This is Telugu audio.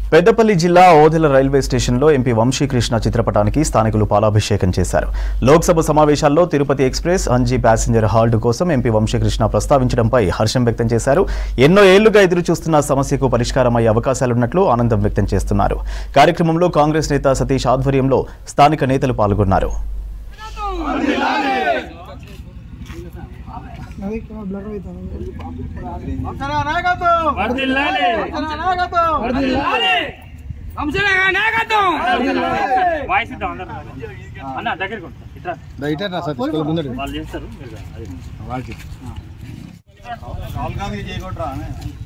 పెద్దపల్లి జిల్లా ఓదెల రైల్వే స్టేషన్లో ఎంపీ వంశీకృష్ణ చిత్రపటానికి స్థానికులు పాలాభిషేకం చేశారు లోక్సభ సమావేశాల్లో తిరుపతి ఎక్స్ప్రెస్ అంజీ ప్యాసింజర్ హాల్ట్ కోసం ఎంపీ వంశీకృష్ణ ప్రస్తావించడంపై హర్షం వ్యక్తం చేశారు ఎన్నో ఏళ్లుగా ఎదురు చూస్తున్న సమస్యకు పరిష్కారమయ్యే అవకాశాలున్నట్లు ఆనందం వ్యక్తం చేస్తున్నారు కార్యక్రమంలో కాంగ్రెస్ నేత సతీష్ ఆధ్వర్యంలో స్థానిక నేతలు పాల్గొన్నారు వాయిస్ ఇద్దాం అందరూ అన్న దగ్గరికి ఉంటా ఇట్రా ఇటా సతీష్ కొల ముందడు వాళ్ళు చేస్తారు మీరు రా. అది. వాళ్ళకి రాహుల్ గాంధీ చేయకుంటారా